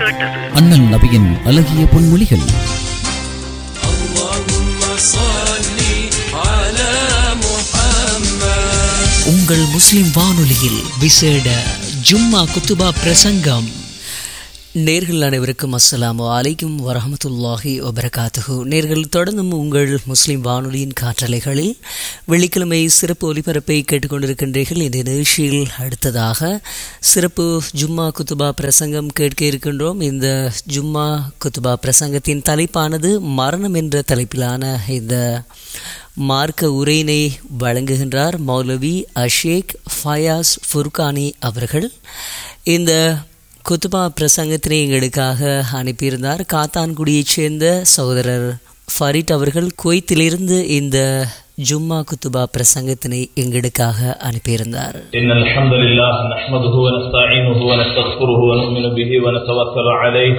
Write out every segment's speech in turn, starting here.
கேட்டது அண்ணல் நபியின் அழகிய பொன்மொழிகள் உங்கள் முஸ்லிம் வானொலியில் விசேட ஜும்மா குத்துபா பிரசங்கம் நேர்கள் அனைவருக்கும் அஸ்ஸலாமு அலைக்கும் வரஹமத்துல்லாஹி வபரகாத்துஹு நேர்கள் தொடர்ந்தும் உங்கள் முஸ்லிம் வானொலியின் காற்றலைகளில் வெள்ளிக்கிழமை சிறப்பு ஒலிபரப்பை கேட்டுக்கொண்டிருக்கின்றீர்கள் இந்த நிகழ்ச்சியில் அடுத்ததாக சிறப்பு ஜும்மா குத்துபா பிரசங்கம் கேட்க இருக்கின்றோம் இந்த ஜும்மா குத்துபா பிரசங்கத்தின் தலைப்பானது மரணம் என்ற தலைப்பிலான இந்த மார்க்க உரையினை வழங்குகின்றார் மௌலவி அஷேக் ஃபயாஸ் ஃபுர்கானி அவர்கள் இந்த குத்துபா பிரசங்கத்தினை எங்களுக்காக அனுப்பியிருந்தார் காத்தான்குடியைச் சேர்ந்த சகோதரர் ஃபரிட் அவர்கள் குவைத்திலிருந்து இந்த ஜும்மா குத்துபா பிரசங்கத்தினை எங்களுக்காக அனுப்பியிருந்தார் إن الحمد لله نحمده ونستعينه ونستغفره ونؤمن به ونتوكل عليه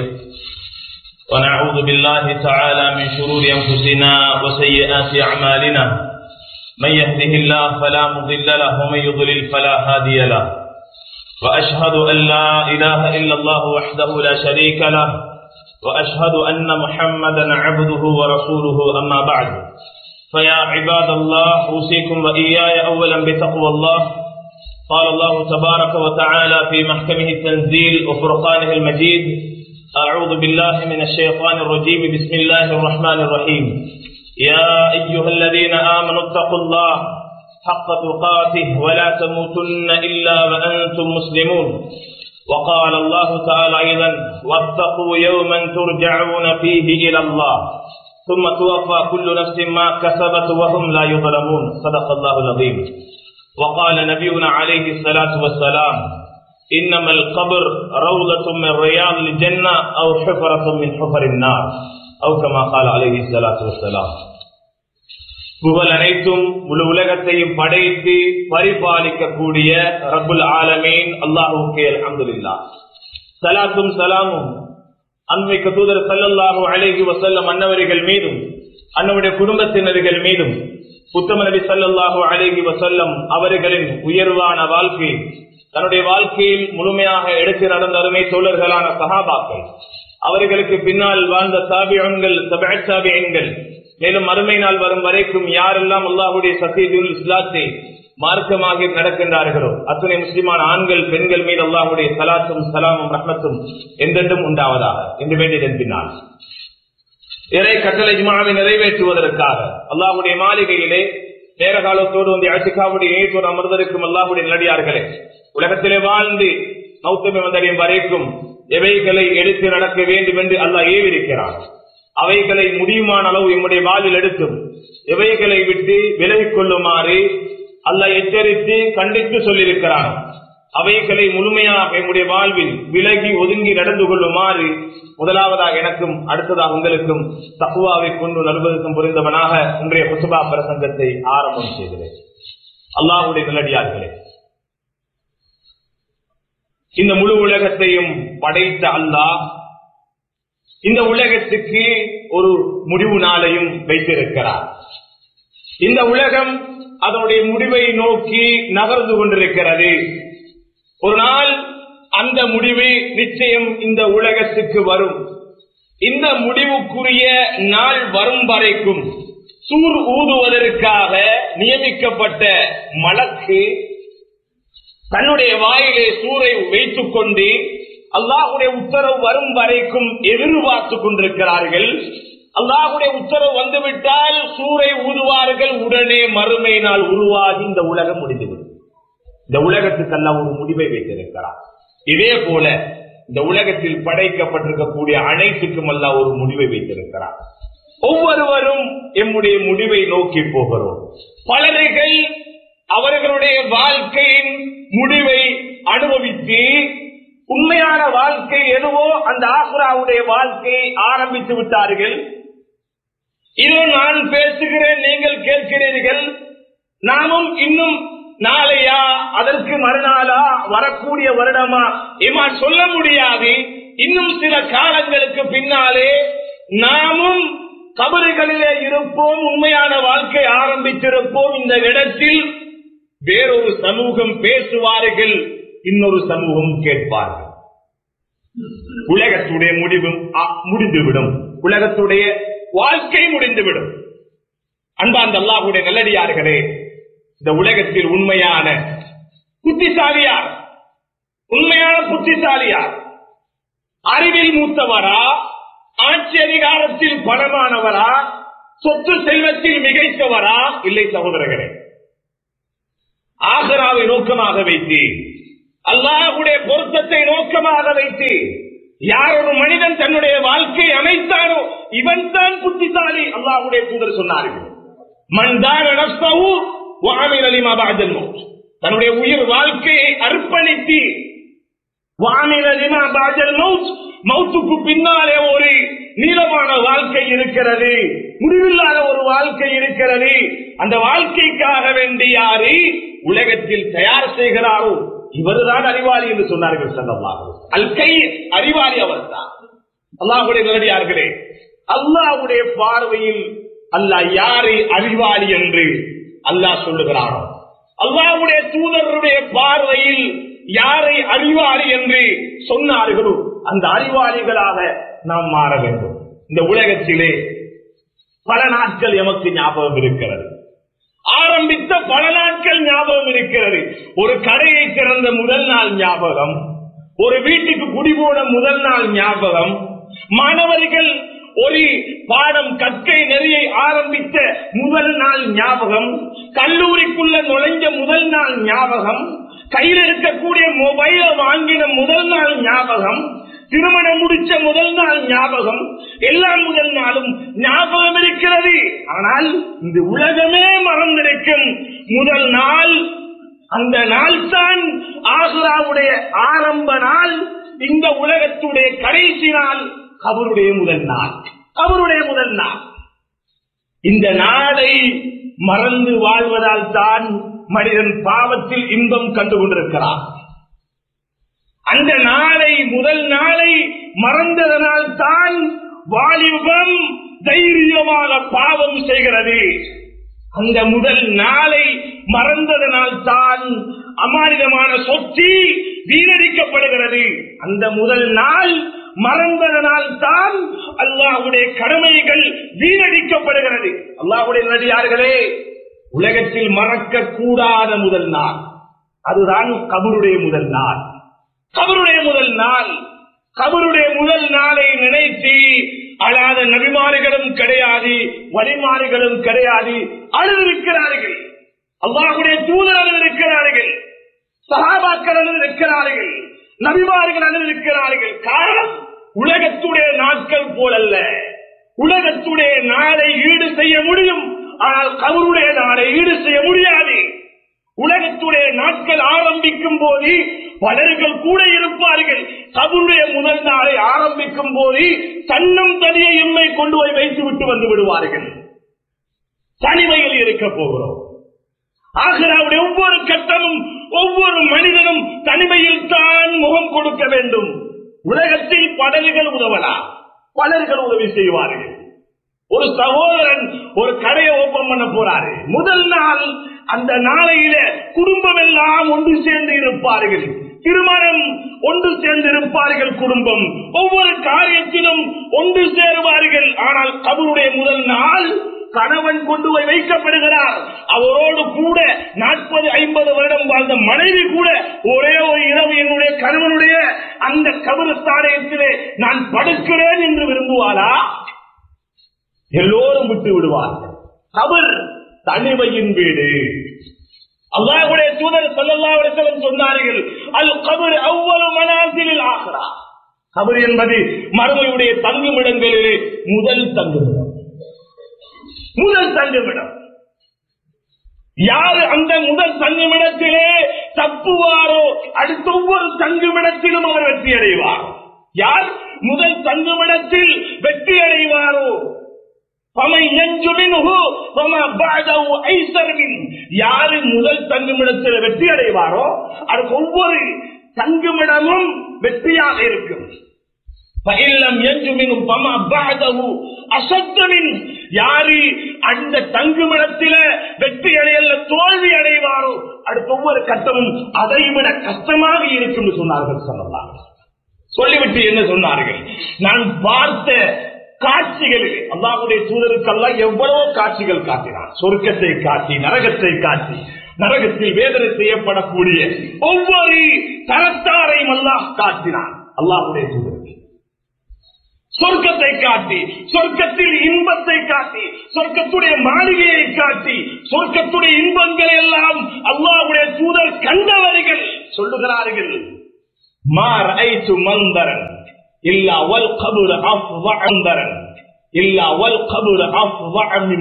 ونعوذ بالله تعالى من شرور أنفسنا وسيئات أعمالنا من يهده الله فلا مضل له ومن يضلل فلا هادي له وأشهد أن لا إله إلا الله وحده لا شريك له وأشهد أن محمدا عبده ورسوله أما بعد فيا عباد الله أوصيكم وإياي أولا بتقوى الله قال الله تبارك وتعالى في محكمه التنزيل وفرقانه المجيد أعوذ بالله من الشيطان الرجيم بسم الله الرحمن الرحيم يا أيها الذين آمنوا اتقوا الله حق تقاته ولا تموتن إلا وأنتم مسلمون وقال الله تعالى أيضا واتقوا يوما ترجعون فيه إلى الله ثم توفى كل نفس ما كسبت وهم لا يظلمون صدق الله العظيم وقال نبينا عليه الصلاة والسلام إنما القبر روضة من رياض الجنة أو حفرة من حفر النار أو كما قال عليه الصلاة والسلام புகழ் அனைத்தும் முழு உலகத்தையும் படைத்து பரிபாலிக்கக்கூடிய ரப்புல் ஆலமீன் அல்லாஹுக்கே அல்ஹம்துலில்லாஹ் சலாத்தும் சலாமும் அன்மைக்கு தூதர் சல்லல்லாஹு அலைஹி வஸல்லம் அன்னவர்கள் மீதும் அன்னவருடைய குடும்பத்தினர்கள் மீதும் உத்தம நபி சல்லல்லாஹு அலைஹி வஸல்லம் அவர்களின் உயர்வான வாழ்க்கை தன்னுடைய வாழ்க்கையில் முழுமையாக எடுத்து நடந்த அருமை தோழர்களான சஹாபாக்கள் அவர்களுக்கு பின்னால் வாழ்ந்த சாபியன்கள் சாபியன்கள் மேலும் மறுமை நாள் வரும் வரைக்கும் யாரெல்லாம் அல்லாஹுடைய சத்தியத்தில் இஸ்லாத்தை மார்க்கமாக நடக்கின்றார்களோ அத்தனை முஸ்லிமான ஆண்கள் பெண்கள் மீது அல்லாஹுடைய சலாத்தும் சலாமும் ரஹ்மத்தும் என்றென்றும் உண்டாவதாக என்று வேண்டியதன் பின்னால் இறை கட்டளை ஜுமாவை நிறைவேற்றுவதற்காக அல்லாஹுடைய மாளிகையிலே நேர காலத்தோடு வந்து அசிகாவுடைய இணைத்தோடு அமர்ந்திருக்கும் அல்லாஹுடைய நடிகார்களே உலகத்திலே வாழ்ந்து மௌத்தமை வந்தடையும் வரைக்கும் எவைகளை எடுத்து நடக்க வேண்டும் என்று அல்லாஹ் ஏவிருக்கிறான் அவைகளை முடியுமான அளவு எம்முடைய வாழ்வில் எடுத்தும் எவைகளை விட்டு விலகிக் கொள்ளுமாறு அல்லாஹ் எச்சரித்து கண்டித்து சொல்லியிருக்கிறான் அவைகளை முழுமையாக எம்முடைய வாழ்வில் விலகி ஒதுங்கி நடந்து கொள்ளுமாறு முதலாவதாக எனக்கும் அடுத்ததாக உங்களுக்கும் தகுவாவை கொண்டு நல்வதற்கும் புரிந்தவனாக இன்றைய புசுபா பிரசங்கத்தை ஆரம்பம் செய்கிறேன் அல்லாஹுடைய நல்லடியார்களே இந்த முழு உலகத்தையும் படைத்த அல்லாஹ் இந்த உலகத்துக்கு ஒரு முடிவு நாளையும் வைத்திருக்கிறார் இந்த உலகம் அதனுடைய முடிவை நோக்கி நகர்ந்து கொண்டிருக்கிறது ஒரு நாள் அந்த முடிவு நிச்சயம் இந்த உலகத்துக்கு வரும் இந்த முடிவுக்குரிய நாள் வரும் வரைக்கும் சூர் ஊதுவதற்காக நியமிக்கப்பட்ட மலக்கு தன்னுடைய வாயிலே சூரை வைத்துக் கொண்டு அல்லாஹுடைய உத்தரவு வரும் வரைக்கும் எதிர்பார்த்து கொண்டிருக்கிறார்கள் அல்லாஹுடைய உத்தரவு வந்துவிட்டால் சூரை ஊதுவார்கள் உடனே மறுமை நாள் உருவாகி இந்த உலகம் முடிந்துவிடும் இந்த உலகத்துக்கு அல்லாஹ் ஒரு முடிவை வைத்திருக்கிறார் இதே போல இந்த உலகத்தில் படைக்கப்பட்டிருக்கக்கூடிய அனைத்துக்கும் அல்லாஹ் ஒரு முடிவை வைத்திருக்கிறார் ஒவ்வொருவரும் எம்முடைய முடிவை நோக்கி போகிறோம் பலர்கள் அவர்களுடைய வாழ்க்கையின் முடிவை அனுபவித்து உண்மையான வாழ்க்கை எதுவோ அந்த ஆசுராவுடைய வாழ்க்கையை ஆரம்பித்து விட்டார்கள் இதோ நான் பேசுகிறேன் நீங்கள் கேட்கிறீர்கள் நாமும் இன்னும் நாளையா அதற்கு மறுநாளா வரக்கூடிய வருடமா இமா சொல்ல முடியாது இன்னும் சில காலங்களுக்கு பின்னாலே நாமும் கபறுகளிலே இருப்போம் உண்மையான வாழ்க்கை ஆரம்பித்திருப்போம் இந்த இடத்தில் வேறொரு சமூகம் பேசுவார்கள் இன்னொரு சமூகம் கேட்பார்கள் உலகத்துடைய முடிவும் அ- முடிந்துவிடும் உலகத்துடைய வாழ்க்கை முடிந்துவிடும் அன்பார்ந்த அல்லாஹுடைய நல்லடியார்களே இந்த உலகத்தில் உண்மையான புத்திசாலியார் உண்மையான புத்திசாலியார் அறிவில் மூத்தவரா ஆட்சி அதிகாரத்தில் பணமானவரா சொத்து செல்வத்தில் மிகைத்தவரா இல்லை சகோதரர்களே ஆகராவை நோக்கமாக வைத்து அல்லாஹுடைய பொருத்தத்தை நோக்கமாக வைத்து யார் ஒரு மனிதன் தன்னுடைய வாழ்க்கை அமைத்தானோ இவன் தான் புத்திசாலி அல்லாஹுடைய தூதர் சொன்னார்கள் மன்தான் நஃப்ஸஹு வ அமில லிமா பஅதல் மௌத். தன்னுடைய உயிர் வாழ்க்கையை அர்ப்பணித்து வானில லிமா பஅதல் மௌத். மௌத்துக்கு பின்னாலே ஒரு நீளமான வாழ்க்கை இருக்கிறது முடிவில்லாத ஒரு வாழ்க்கை இருக்கிறது அந்த வாழ்க்கைக்காக வேண்டி யாரு உலகத்தில் தயார் செய்கிறாரோ இவர்தான் அறிவாளி என்று சொன்னார்கள் சல்லல்லாஹு அல் கை அறிவாளி அவர்தான் அல்லாஹுடைய நேரடியார்களே அல்லாஹ்வுடைய பார்வையில் அல்லாஹ் யாரை அறிவாளி என்று அல்லாஹ் சொல்லுகிறானோ அல்லாஹ்வுடைய தூதருடைய பார்வையில் யாரை அறிவாளி என்று சொன்னார்களோ அந்த அறிவாளிகளாக நாம் மாற வேண்டும் இந்த உலகத்திலே பல நாட்கள் எமக்கு ஞாபகம் இருக்கிறது ஆரம்பித்த பல நாட்கள் ஞாபகம் இருக்கிறது ஒரு கடையை திறந்த முதல் நாள் ஞாபகம் ஒரு வீட்டுக்கு குடிபோன முதல் நாள் ஞாபகம் மாணவர்கள் ஒரு பாடம் கற்கை நெறியை ஆரம்பித்த முதல் நாள் ஞாபகம் கல்லூரிக்குள்ள நுழைஞ்ச முதல் நாள் ஞாபகம் கையில் இருக்கக்கூடிய மொபைல வாங்கின முதல் நாள் ஞாபகம் திருமணம் முடிச்ச முதல் நாள் ஞாபகம் எல்லா முதல் நாளும் ஞாபகம் இருக்கிறது ஆனால் இந்த உலகமே மறந்திருக்கும் முதல் நாள் அந்த நாள் தான் ஆசுராவுடைய ஆரம்ப நாள் இந்த உலகத்துடைய கடைசி நாள் அவருடைய முதல் நாள் அவருடைய முதல் நாள் இந்த நாளை மறந்து வாழ்வதால் தான் மனிதன் பாவத்தில் இன்பம் கண்டு கொண்டிருக்கிறான் அந்த நாளை முதல் நாளை மறந்ததனால் தான் வாலிபம் தைரியமாக பாவம் செய்கிறது அந்த முதல் நாளை மறந்ததனால் தான் அமானிதமான சொத்தி வீணடிக்கப்படுகிறது அந்த முதல் நாள் மறந்ததனால் தான் அல்லாஹ்வுடைய கடமைகள் வீணடிக்கப்படுகிறது அல்லாஹ்வுடைய நடிகார்களே உலகத்தில் மறக்க கூடாத முதல் நாள் அதுதான் கபருடைய முதல் நாள் கபருடைய முதல் நாள் கபருடைய முதல் நாளை நினைத்து அழாத நபிமாறுகளும் கிடையாது வழிமாறுகளும் கிடையாது அழுதிருக்கிறார்கள் அல்லாஹுடைய தூதர் அழுதிருக்கிறார்கள் சகாபாக்கள் அழுதிருக்கிறார்கள் நபிமார்கள் அழுதிருக்கிறார்கள் காரணம் உலகத்துடைய நாட்கள் போலல்ல உலகத்துடைய நாளை ஈடு செய்ய முடியும் ஆனால் கபருடைய நாளை ஈடு செய்ய முடியாது உலகத்துடைய நாட்கள் ஆரம்பிக்கும் போது பலர்கள் கூட இருப்பார்கள் கபருடைய முதல் நாளை ஆரம்பிக்கும் போது தன்னும் தனியை எம்மை கொண்டு போய் வைத்து விட்டு வந்து விடுவார்கள் தனிமையில் இருக்க போகிறோம் ஆகிறாவுடைய ஒவ்வொரு கட்டமும் ஒவ்வொரு மனிதனும் தனிமையில் தான் முகம் கொடுக்க வேண்டும் உலகத்தில் படல்கள் உதவலாம் பலர்கள் உதவி செய்வார்கள் ஒரு சகோதரன் ஒரு கடையை ஓபன் பண்ண போறாரு முதல் நாள் அந்த நாளையில குடும்பம் எல்லாம் ஒன்று சேர்ந்து இருப்பார்கள் திருமணம் ஒன்று சேர்ந்து இருப்பார்கள் குடும்பம் ஒவ்வொரு காரியத்திலும் ஒன்று சேருவார்கள் ஆனால் கபருடைய முதல் நாள் கணவன் கொண்டு போய் வைக்கப்படுகிறார் அவரோடு கூட நாற்பது ஐம்பது வருடம் வாழ்ந்த மனைவி கூட ஒரே ஒரு இரவு என்னுடைய கணவனுடைய அந்த கபரஸ்தானத்திலே நான் படுக்கிறேன் என்று விரும்புவாரா எல்லோரும் விட்டு விடுவார்கள் கபர் தனிமையின் வீடு அல்லாஹ்வுடைய தூதர் ஸல்லல்லாஹு அலைஹி வஸல்லம் சொன்னார்கள் அல் கபர் அவ்வளவு மனாசிலில் ஆகிறா கபர் என்பது மறுமையுடைய தங்குமிடங்களிலே முதல் தங்குமிடம் முதல் தங்குமிடம் யாரு அந்த முதல் தங்குமிடத்திலே தப்புவாரோ அடுத்த ஒவ்வொரு தங்குமிடத்திலும் அவர் வெற்றி அடைவார் யார் முதல் தங்குமிடத்தில் வெற்றி அடைவாரோ فَمَنْ يَنْجُ مِنْهُ فَمَا بَعْدَهُ أَيْسَرُ مِنْهُ. யாரு முதல் தங்குமிடத்தில் வெற்றி அடைவாரோ அதுக்கு ஒவ்வொரு தங்குமிடமும் வெற்றியாக இருக்கும் பயிலம் எஞ்சுமினும் பமா பாதவு அசத்தமின் யாரு அந்த தங்குமிடத்தில வெற்றி அடையல்ல தோல்வி அடைவாரோ அடுத்த ஒவ்வொரு கட்டமும் அதைவிட கஷ்டமாக இருக்கும் என்று சொன்னார்கள் சொல்லலாம் சொல்லிவிட்டு என்ன சொன்னார்கள் நான் பார்த்த காட்சிகளில் அல்லாஹ்வுடைய தூதருக்கெல்லாம் எவ்வளவோ காட்சிகள் காட்டினார் சொர்க்கத்தை காட்டி நரகத்தை காட்டி நரகத்தில் வேதனை செய்யப்படக்கூடிய ஒவ்வொரு தரத்தாரையும் அல்லாஹ் காட்டினான் அல்லாஹ்வுடைய தூதருக்கு சொர்க்கத்தை காட்டி சொர்க்கத்தில் இன்பத்தை காட்டி சொர்க்கத்துடைய மாளிகையை காட்டி சொர்க்கத்துடைய இன்பங்கள் எல்லாம் அல்லாஹ்வுடைய தூதர் கண்டவர்கள் சொல்லுகிறார்கள் மார் ஐத்து மந்தரன் இல்லா வல் கபுர் அஃவ அந்தரன் இல்லா வல் கபுர் அஃவ மின்